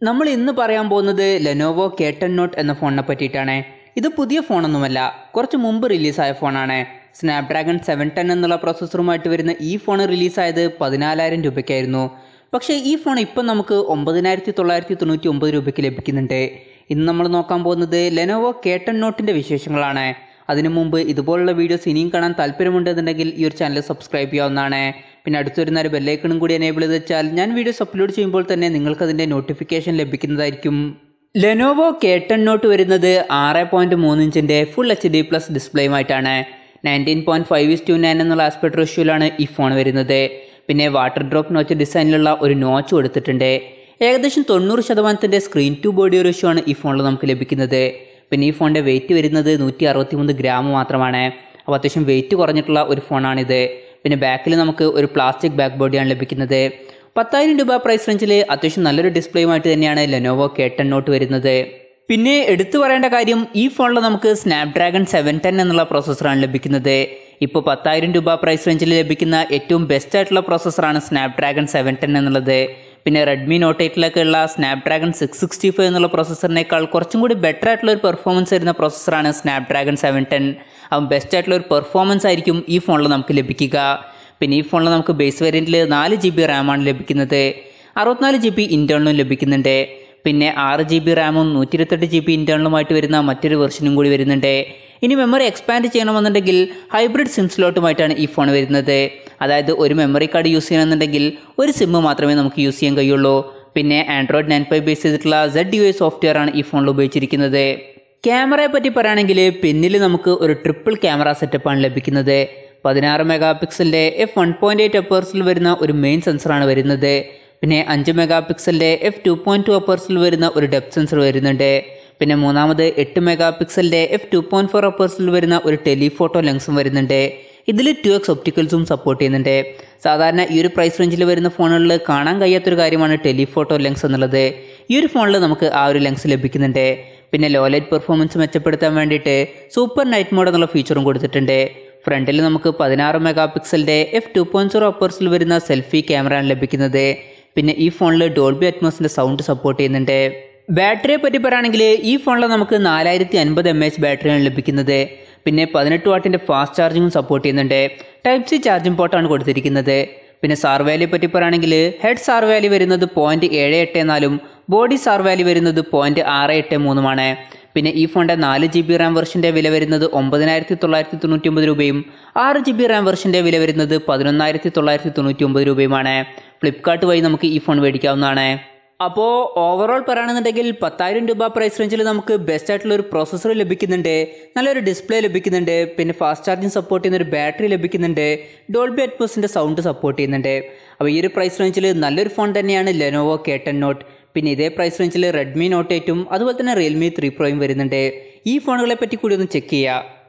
നമ്മൾ ഇന്ന് പറയാൻ പോകുന്നത് ലെനോവോ കെ ടെൻ നോട്ട് എന്ന ഫോണിനെ പറ്റിയിട്ടാണ് ഇത് പുതിയ ഫോണൊന്നുമല്ല കുറച്ച് മുമ്പ് റിലീസായ ഫോണാണ് സ്നാപ്ഡ്രാഗൺ സെവൻ ടെൻ എന്നുള്ള പ്രോസസ്സറുമായിട്ട് വരുന്ന ഈ ഫോൺ റിലീസായത് പതിനാലായിരം രൂപയ്ക്കായിരുന്നു പക്ഷേ ഈ ഫോൺ ഇപ്പം നമുക്ക് ഒമ്പതിനായിരത്തി തൊള്ളായിരത്തി തൊണ്ണൂറ്റി ഒമ്പത് രൂപയ്ക്ക് ലഭിക്കുന്നുണ്ട് ഇന്ന് നമ്മൾ നോക്കാൻ പോകുന്നത് ലെനോവോ കെ ടെൻ നോട്ടിൻ്റെ വിശേഷങ്ങളാണ് അതിനു മുമ്പ് ഇതുപോലുള്ള വീഡിയോസ് ഇനിയും കാണാൻ താല്പര്യമുണ്ടെന്നുണ്ടെങ്കിൽ ഈ ഒരു ചാനൽ സബ്സ്ക്രൈബ് ചെയ്യാവുന്നതാണ് പിന്നെ അടുത്ത് വരുന്ന ഒരു ബെല്ലൈക്കണും കൂടി എനേബിൾ ചെയ്ത് വെച്ചാൽ ഞാൻ വീഡിയോസ് അപ്ലോഡ് ചെയ്യുമ്പോൾ തന്നെ നിങ്ങൾക്ക് അതിൻ്റെ നോട്ടിഫിക്കേഷൻ ലഭിക്കുന്നതായിരിക്കും ലെനോവോ കെ ടെൻ നോട്ട് വരുന്നത് ആറ് പോയിൻറ്റ് മൂന്ന് ഇഞ്ചിൻ്റെ ഫുൾ എച്ച് ഡി പ്ലസ് ഡിസ്പ്ലേയുമായിട്ടാണ് nineteen point five is to nine എന്നുള്ള ആസ്പെക്ട് റേഷ്യോയിലാണ് ഈ ഫോൺ വരുന്നത് പിന്നെ വാട്ടർ ഡ്രോപ്പ് നോച്ച് ഡിസൈനിലുള്ള ഒരു നോച്ച് കൊടുത്തിട്ടുണ്ട് ഏകദേശം തൊണ്ണൂറ് ശതമാനത്തിൻ്റെ സ്ക്രീൻ ടു ബോഡി റേഷ്യോ ആണ് ഈ ഫോണിൽ നമുക്ക് ലഭിക്കുന്നത് പിന്നെ ഈ ഫോണിൻ്റെ വെയിറ്റ് വരുന്നത് നൂറ്റി അറുപത്തി മൂന്ന് ഗ്രാം മാത്രമാണ് അപ്പോൾ അത്യാവശ്യം വെയിറ്റ് കുറഞ്ഞിട്ടുള്ള ഒരു ഫോണാണിത് പിന്നെ ബാക്കിൽ നമുക്ക് ഒരു പ്ലാസ്റ്റിക് ബാക്ക് ബോഡിയാണ് ലഭിക്കുന്നത് പത്തായിരം രൂപ പ്രൈസ് റേഞ്ചിൽ അത്യാവശ്യം നല്ലൊരു ഡിസ്പ്ലേയുമായിട്ട് തന്നെയാണ് ലെനോവോ കെ ടെൻ നോട്ട് വരുന്നത് പിന്നെ എടുത്തു പറയേണ്ട കാര്യം ഈ ഫോണിൽ നമുക്ക് സ്നാപ്ഡ്രാഗൺ സെവൻ ടെൻ എന്നുള്ള പ്രോസസ്സറാണ് ലഭിക്കുന്നത് ഇപ്പോൾ പത്തായിരം രൂപ പ്രൈസ് റേഞ്ചിൽ ലഭിക്കുന്ന ഏറ്റവും ബെസ്റ്റ് ആയിട്ടുള്ള പ്രോസസ്സറാണ് സ്നാപ്ഡ്രാഗൺ സെവൻ ടെൻ എന്നുള്ളത് പിന്നെ റെഡ്മി നോട്ട് എയ്റ്റിലൊക്കെ ഉള്ള സ്നാപ്ഡ്രാഗൺ സിക്സ് സിക്സ്റ്റി ഫൈവ് എന്നുള്ള പ്രോസസ്സറിനേക്കാൾ കുറച്ചും കൂടി ബെറ്റർ ആയിട്ടുള്ള ഒരു പെർഫോമൻസ് വരുന്ന പ്രോസസ്സറാണ് സ്നാപ്ഡ്രാഗൺ സെവൻ ടെൻ അപ്പം ബെസ്റ്റ് ആയിട്ടുള്ള ഒരു പെർഫോമൻസ് ആയിരിക്കും ഈ ഫോണിൽ നമുക്ക് ലഭിക്കുക പിന്നെ ഈ ഫോണിൽ നമുക്ക് ബേസ് വേരിയൻറ്റിൽ നാല് ജി ബി റാമാണ് ലഭിക്കുന്നത് അറുപത്തിനാല് ജി ബി ഇൻറ്റേർണലും ലഭിക്കുന്നുണ്ട് പിന്നെ ആറ് ജി ബി റാമും നൂറ്റി ഇരുപത്തെട്ട് ജി ബി ഇൻറ്റേർണലുമായിട്ട് വരുന്ന മറ്റൊരു വെർഷനും കൂടി വരുന്നുണ്ട് ഇനി മെമ്മറി എക്സ്പാൻഡ് ചെയ്യണമെന്നുണ്ടെങ്കിൽ ഹൈബ്രിഡ് സിം സ്ലോട്ടുമായിട്ടാണ് ഈ ഫോൺ വരുന്നത് അതായത് ഒരു മെമ്മറി കാർഡ് യൂസ് ചെയ്യണമെന്നുണ്ടെങ്കിൽ ഒരു സിമ്മ് മാത്രമേ നമുക്ക് യൂസ് ചെയ്യാൻ കഴിയുള്ളൂ പിന്നെ ആൻഡ്രോയിഡ് നയൻ ഫൈവ് ബേസ് ചെയ്തിട്ടുള്ള സെഡ് യു എ സോഫ്റ്റ്വെയർ ആണ് ഈ ഫോണിൽ ഉപയോഗിച്ചിരിക്കുന്നത് ക്യാമറയെ പറ്റി പറയുകയാണെങ്കിൽ പിന്നിൽ നമുക്ക് ഒരു ട്രിപ്പിൾ ക്യാമറ സെറ്റപ്പാണ് ലഭിക്കുന്നത് പതിനാറ് മെഗാ പിക്സലിൻ്റെ എഫ് വൺ പോയിൻറ്റ് എയ്റ്റ് അപ്പേഴ്സിൽ വരുന്ന ഒരു മെയിൻ സെൻസറാണ് വരുന്നത് പിന്നെ അഞ്ച് മെഗാ പിക്സലിൻ്റെ എഫ് ടു പോയിൻറ്റ് ടു അപ്പേഴ്സിൽ വരുന്ന ഒരു ഡെപ്ത് സെൻസർ വരുന്നുണ്ട് പിന്നെ മൂന്നാമത് എട്ട് മെഗാ പിക്സലിൻ്റെ എഫ് ടു പോയിൻറ്റ് ഫോർ അപ്പേഴ്സിൽ വരുന്ന ഒരു ടെലിഫോട്ടോ ലെൻസും വരുന്നുണ്ട് ഇതിൽ ടു എക്സ് ഒപ്റ്റിക്കൽസും സപ്പോർട്ട് ചെയ്യുന്നുണ്ട് സാധാരണ ഈ ഒരു പ്രൈസ് റേഞ്ചിൽ വരുന്ന ഫോണുകളിൽ കാണാൻ കഴിയാത്തൊരു കാര്യമാണ് ടെലിഫോട്ടോ ലെൻസ് എന്നുള്ളത് ഈ ഒരു ഫോണിൽ നമുക്ക് ആ ഒരു ലെൻസ് ലഭിക്കുന്നുണ്ട് പിന്നെ ലോ ലൈറ്റ് പെർഫോമൻസ് മെച്ചപ്പെടുത്താൻ വേണ്ടിയിട്ട് സൂപ്പർ നൈറ്റ് മോഡ് എന്നുള്ള ഫീച്ചറും കൊടുത്തിട്ടുണ്ട് ഫ്രണ്ടിൽ നമുക്ക് പതിനാറ് മെഗാ പിക്സലിൻ്റെ എഫ് ടു പോയിൻറ്റ് സീറോ അപ്പേഴ്സിൽ വരുന്ന സെൽഫി ക്യാമറയാണ് ലഭിക്കുന്നത് പിന്നെ ഈ ഫോണിൽ ഡോൾബി അറ്റ്മോസിൻ്റെ സൗണ്ട് സപ്പോർട്ട് ചെയ്യുന്നുണ്ട് ബാറ്ററിയെ പറ്റി പറയുകയാണെങ്കിൽ ഈ ഫോണിൽ നമുക്ക് നാലായിരത്തി അൻപത് എം എച്ച് ബാറ്ററിയാണ് ലഭിക്കുന്നത് പിന്നെ പതിനെട്ട് വാട്ടിൻ്റെ ഫാസ്റ്റ് ചാർജിങ്ങും സപ്പോർട്ട് ചെയ്യുന്നുണ്ട് ടൈപ്പ് സി ചാർജിംഗ് പോർട്ടാണ് കൊടുത്തിരിക്കുന്നത് പിന്നെ സാർ വാല്യൂ പറ്റി പറയുകയാണെങ്കിൽ ഹെഡ് സാർ വാല്യൂ വരുന്നത് പോയിൻറ്റ് ഏഴ് എട്ട് നാലും ബോഡി സാർ വാല്യൂ വരുന്നത് പോയിൻറ്റ് ആറ് എട്ട് മൂന്നുമാണ് പിന്നെ ഈ ഫോണിൻ്റെ നാല് ജി ബി റാം വെർഷൻ്റെ വില വരുന്നത് ഒമ്പതിനായിരത്തി തൊള്ളായിരത്തി തൊണ്ണൂറ്റി ഒമ്പത് രൂപയും ആറ് ജി ബി റാം വെർഷൻ്റെ വില വരുന്നത് പതിനൊന്നായിരത്തി തൊള്ളായിരത്തി തൊണ്ണൂറ്റി ഒമ്പത് രൂപയുമാണ് ഫ്ലിപ്കാർട്ട് വഴി നമുക്ക് ഈ ഫോൺ മേടിക്കാവുന്നതാണ് അപ്പോൾ ഓവറോൾ പറയുകയാണെന്നുണ്ടെങ്കിൽ പത്തായിരം രൂപ പ്രൈസ് റേഞ്ചിൽ നമുക്ക് ബെസ്റ്റ് ആയിട്ടുള്ള ഒരു പ്രോസസ്സർ ലഭിക്കുന്നുണ്ട് നല്ലൊരു ഡിസ്പ്ലേ ലഭിക്കുന്നുണ്ട് പിന്നെ ഫാസ്റ്റ് ചാർജിങ് സപ്പോർട്ട് ചെയ്യുന്ന ഒരു ബാറ്ററി ലഭിക്കുന്നുണ്ട് ഡോൾബി അറ്റ്മോസിൻ്റെ സൗണ്ട് സപ്പോർട്ട് ചെയ്യുന്നുണ്ട് അപ്പോൾ ഈ ഒരു പ്രൈസ് റേഞ്ചിൽ നല്ലൊരു ഫോൺ തന്നെയാണ് ലെനോവോ കെ ടെൻ നോട്ട് പിന്നെ ഇതേ പ്രൈസ് റേഞ്ചിൽ റെഡ്മി നോട്ട് എയ്റ്റും അതുപോലെ തന്നെ റിയൽമി ത്രീ പ്രോയും വരുന്നുണ്ട് ഈ ഫോണുകളെ പറ്റി കൂടി ഒന്ന് ചെക്ക് ചെയ്യുക